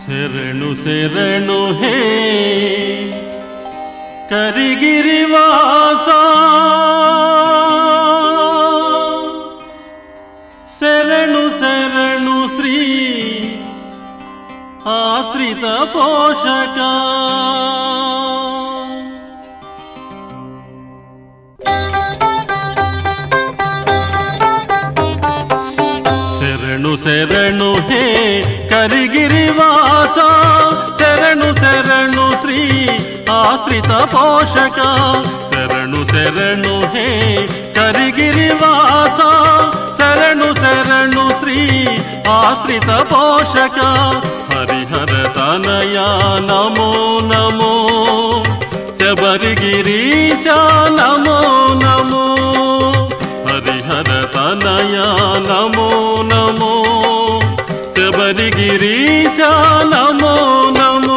శరణు శరణు హే కరిగిరివాస శరణు శరణు శ్రీ ఆశ్రిత పోషక శరణు శరణు హే కరిగిరివాస శరణు శరణు శ్రీ ఆశ్రిత పోషక శరణు శరణు హే కరిగిరివాస శరణు శరణు శ్రీ ఆశ్రిత పోషక హరిహర తనయా నమో నమో శబరిగిరీశ నమో నమో హరిహర తనయా నమో నమో శబరిగిరీశ నమో నమో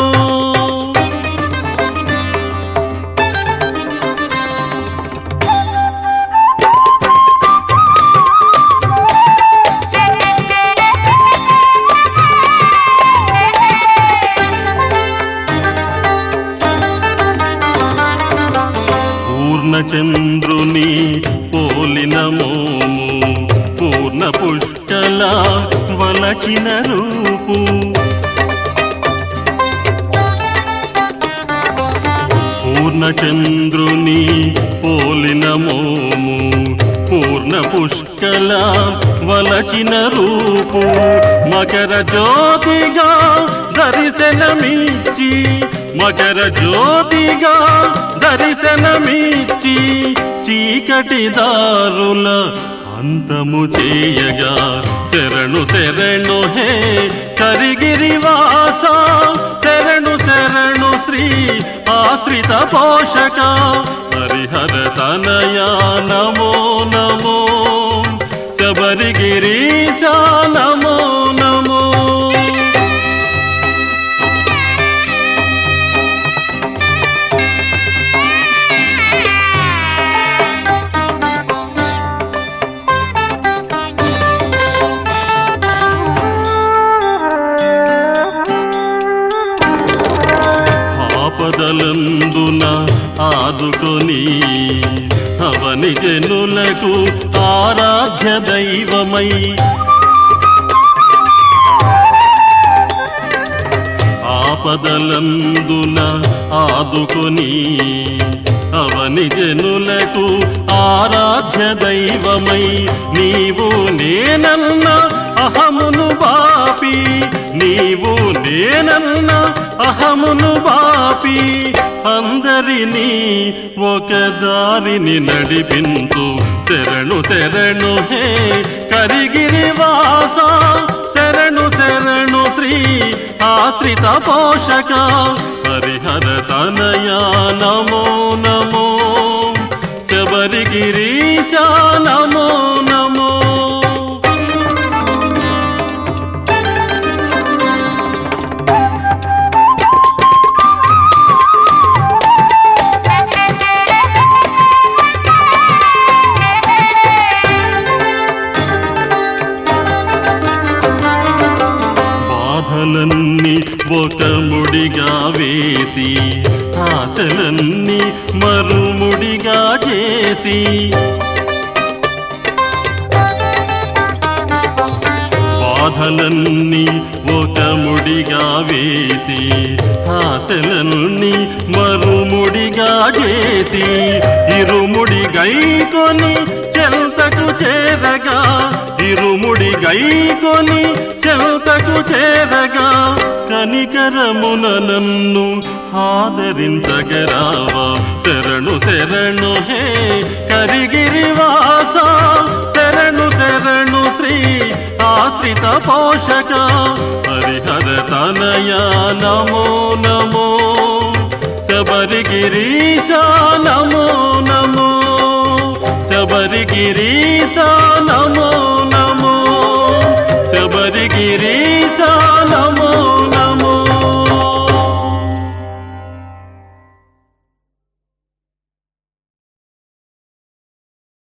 పూర్ణచంద్రుని పోలిన మోము పూర్ణ పుష్కల వలచిన రూపు పూర్ణచంద్రుని పోలిన మోము పూర్ణ పుష్కల వలచిన రూపు మకర జ్యోతిగా దర్శనమిచ్చి మకర జ్యోతిగా దర్శనమిచ్చి చీకటి దారుల అంతము చేయగా శరణు శరణు హే కరిగిరివాస శరణు శరణు శ్రీ ఆశ్రిత పోషక హరిహర తనయా నమో నమో శబరిగిరీశ నమో నమో ఆపదలందున ఆదుకొని అవని జనులకు ఆరాధ్య దైవమై ఆపదలందున ఆదుకొని అవని జనులకు ఆరాధ్య దైవమై నీవు నేనన్న అహమును బాపి నీవు నేనన్న అహమును బాపి అందరినీ ఒక దారిని నడిపించు శరణు శరణు హే కరిగిరివాస శరణు శరణు శ్రీ ఆశ్రిత పోషక హరిహర తనయా నమో నమో శబరిగిరీశ నమో నమో బాధలన్నీ ఒక ముడిగా వేసి ఆశలన్నీ మరుముడిగా చేసి బాధలన్నీ ఒక ముడిగా వేసి ఆశలన్నీ మరుముడిగా చేసి ఇరుముడి గైకొని చెంతకు చేరగా ఇరుముడి గైకొని చెంతకు చేరగా కనికరమున నన్ను ఆదరించగరావా శరణు శరణు హే కరిగిరివాస శరణు శరణు శ్రీ ఆశ్రిత పోషక హరిహర తనయా నమో నమో శబరిగిరీశ నమో నమో శబరిగిరీశ నమో